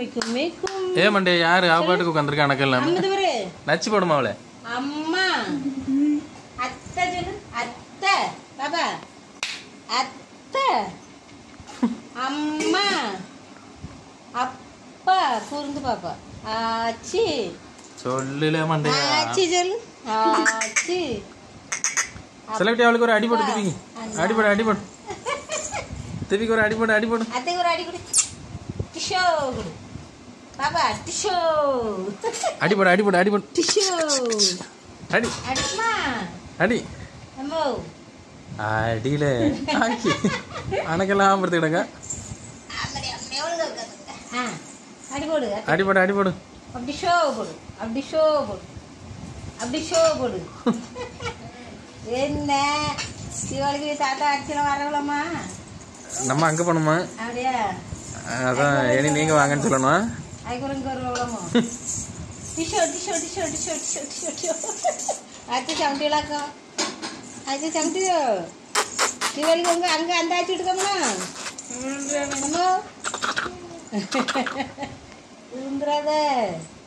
கும்மி கும்மி கும்மி ஏ Monday யாரு அவ பாட்டுக்கு உட்காந்துருக்கா அணக்கெல்லாம் அம்மது பாரு நச்சு போடுமா அவளை அம்மா அத்தை சொல்லு அத்தை பாப்பா அத்தை அம்மா அப்பா கூர்ந்து பாப்பா ஆச்சி சொல்லல மண்டே ஆச்சி சொல்லு ஆச்சி செலக்டி அவளுக்கு ஒரு அடிபடு திப்பிங்க அடிபடு அடிபடு திப்பிக்கு ஒரு அடிபடு அடிபடு அத்தைக்கு ஒரு அடி கொடு டிஷோ கொடு பாப்பா டிஷோ அடிபடு அடிபடு அடிபடு டிஷோ அடி அடிமா அடி அம்மோ அடியில ஆக்கி அணக்கெல்லாம் ஆம்படுத்துக்கிடுங்க ஆ அடி போடு அடிபடு அடிபடு அப்படி ஷோ போடு அப்படி ஷோ போடு அப்படி ஷோ போடு என்ன தீபாவளிக்கு தாத்தா அடிச்சுலாம் வரவளம்மா நம்ம அங்க போகணுமா அப்படியா அதான் இனி நீங்க வாங்கன்னு சொல்லணும் அதுக்கு வருவளமோ டிஷோ டிஷோ டிஷோ டிஷோ டிஷோ டிஷோ டிஷோ ஆச்சு சமட்டிலாக்கோ ஆச்சு சமட்டியோ தீபாவளிக்கு உங்க அங்கே அந்த ஆச்சு எடுக்கோம்னா அம்மோ விழுந்துடாத